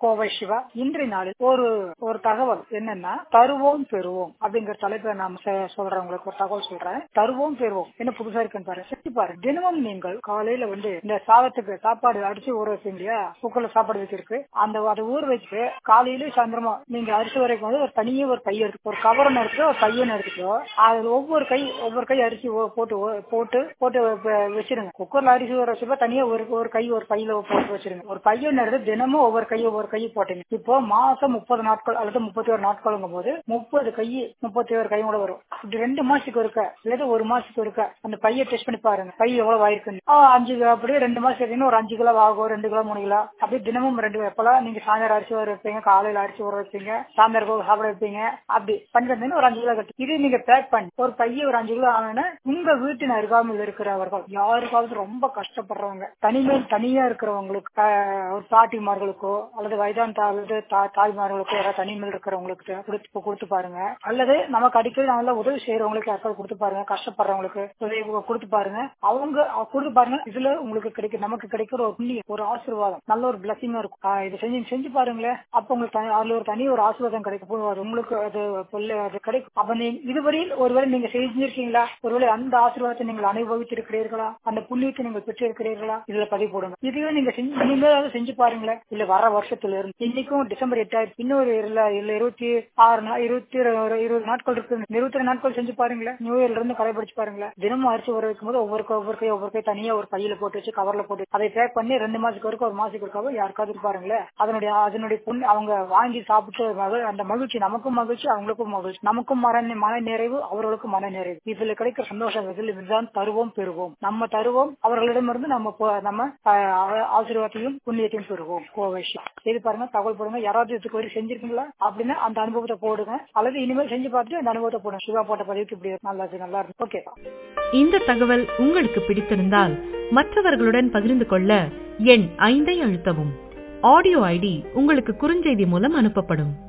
கோவை சிவா இன்றைய நாளில் ஒரு ஒரு தகவல் என்னன்னா தருவோம் பெறுவோம் அப்படிங்கிற தலைப்பை நாம செ- சொல்றேன் உங்களுக்கு ஒரு தகவல் சொல்றேன் தருவோம் பெறுவோம் என்ன புதுசா இருக்குன்னு பாருங்க செஞ்சு பாருங்க தினமும் நீங்கள் காலையில வந்து இந்த சாதத்துக்கு சாப்பாடு அடிச்சு ஊற வைப்பீங்க இல்லையா குக்கர்ல சாப்பாடு வச்சிருக்கு அந்த அதை ஊற வச்சு காலையில சாயந்தரமா நீங்க அரிசி வரைக்கும் வந்து ஒரு தனியே ஒரு பை எடுத்து ஒரு கவரன் எடுத்துக்கோ ஒரு பையன் எடுத்துக்கோ அது ஒவ்வொரு கை ஒவ்வொரு கை அரிசி ஓ- போட்டு ஓ- போட்டு போட்டு வ- வச்சிருங்க குக்கர்ல அரிசி ஊற வச்சப்ப தனியா ஒரு ஒரு கை ஒரு பையில போட்டு வச்சிருங்க ஒரு பையன் எடுத்து தினமும் ஒவ்வொரு கை ஒவ்வொரு கை போட்டீங்க இப்போ மாசம் முப்பது நாட்கள் அல்லது முப்பத்தி ஒரு நாட்களுங்கும் போது முப்பது கை முப்பத்தி ஒரு கை கூட வரும் இப்படி ரெண்டு மாசத்துக்கு ஒருக்க இல்ல ஒரு மாசத்துக்கு ஒருக்க அந்த பையை டெஸ்ட் பண்ணி பாருங்க பை எவ்வளவு ஆயிருக்குன்னு ஆ, அஞ்சு கிலோ அப்படியே ரெண்டு மாசம் எடுத்தீங்கன்னா ஒரு அஞ்சு கிலோ ஆகும் ரெண்டு கிலோ மூணு கிலோ அப்படியே தினமும் ரெண்டு எப்பெல்லாம் நீங்க சாயந்தரம் அரிசி ஊற வைப்பீங்க காலையில அரிசி ஊற வைப்பீங்க சாயந்தரம் சாப்பிட வைப்பீங்க அப்படி பண்ணி வந்தீங்கன்னா ஒரு அஞ்சு கிலோ கட்டு இது நீங்க பேக் பண்ணி ஒரு பைய ஒரு அஞ்சு கிலோ ஆகுனா உங்க வீட்டின் அருகாமையில் இருக்கிறவர்கள் யாருக்காவது ரொம்ப கஷ்டப்படுறவங்க தனிமையில் தனியா இருக்கிறவங்களுக்கு ஆஹ், ஒரு பாட்டிமார்களுக்கோ அல்லது வயதான தா- அல்லது தா- தாய்மார்களுக்கோ யாராவது தனிமையில் இருக்கிறவங்களுக்கு கொடுத்து கொடுத்து பாருங்க அல்லது நமக்கு அடிக்கடி நல்லா உதவி செய்யறவங்களுக்கு யாருக்காவது கொடுத்து பாருங்க கஷ்டப்படுறவங்களுக்கு உதவி கொடுத்து பாருங்க அவங்க அவங்க கொடுத்து பாருங்க இதுல உங்களுக்கு கிடைக்கும் நமக்கு கிடைக்கிற ஒரு புண்ணியம் ஒரு ஆசீர்வாதம் நல்ல ஒரு பிளஸிங்கா இருக்கும் ஆஹ் இது செஞ்சு செஞ்சு பாருங்களேன் அப்ப உங்களுக்கு தனி- அதுல ஒரு தனி ஒரு ஆசீர்வாதம் கிடைக்கும் போ- அது உங்களுக்கு அது சொல்ல அது கிடைக்கும் அப்ப நீங்க இதுவரையில் ஒருவேளை நீங்க செஞ்சிருக்கீங்களா ஒருவேளை அந்த ஆசீர்வாதத்தை நீங்கள் அனுபவித்திருக்கிறீர்களா அந்த புண்ணியத்தை நீங்கள் பெற்றிருக்கிறீர்களா இதுல பதிவு போடுங்க இதுவே நீங்க செஞ்சு இனிமேலாவது செஞ்சு பாருங்களேன் இல்ல வர வருஷத்துல இருந்து இன்னைக்கும் டிசம்பர் எட்டாயிரத்தி இன்னொரு இல்ல இல்ல இருபத்தி ஆறு நாள் இருபத்தி ஒரு இருபது நாட்கள் இருக்கு இந்த இருபத்தி ரெண்டு நாட்கள் செஞ்சு பாருங்களேன் நியூ இயர்ல இருந்து கடைபிடிச்சு பாருங்களேன் தினமும் அரிசி ஊற வைக்கும் போது ஒவ்வொரு கை- ஒவ்வொரு கை ஒவ்வொரு கை தனியா ஒரு பையில போட்டு வச்சு கவர்ல போட்டு அதை பேக் பண்ணி ரெண்டு மாசத்துக்கு வரைக்கும் ஒரு மாசத்துக்கு இருக்காவோ யாருக்காவது பாருங்களேன் அதனுடைய அதனுடைய புண்ணு அவங்க வாங்கி சாப்பிட்டு மகிழ்- அந்த மகிழ்ச்சி நமக்கும் மகிழ்ச்சி அவங்களுக்கும் மகிழ்ச்சி நமக்கும் மன மன நிறைவு அவர்களுக்கும் மன நிறைவு இதுல கிடைக்கிற சந்தோஷம் இதில் இதுதான் தருவோம் பெறுவோம் நம்ம தருவோம் அவர்களிடமிருந்து நம்ம போ- நம்ம ஆஹ், ஆசீர்வாதத்தையும் புண்ணியத்தையும் பெறுவோம் கோவைஷி செய்து பாருங்க தகவல் போடுங்க யாராவது இதுக்கு வரைக்கும் செஞ்சிருக்கீங்களா அப்படின்னா அந்த அனுபவத்தை போடுங்க அல்லது இனிமேல் செஞ்சு பார்த்துட்டு அந்த அனுபவத்தை போடுங்க சிவா போட்ட பதிவுக்கு இப்படி நல்லா இருக்கு, நல்லா இருக்கு ஓகே இந்த தகவல் உங்களுக்கு பிடித்திருந்தால் மற்றவர்களுடன் பகிர்ந்து கொள்ள எண் ஐந்தை அழுத்தவும் ஆடியோ ஐடி உங்களுக்கு குறுஞ்செய்தி மூலம் அனுப்பப்படும்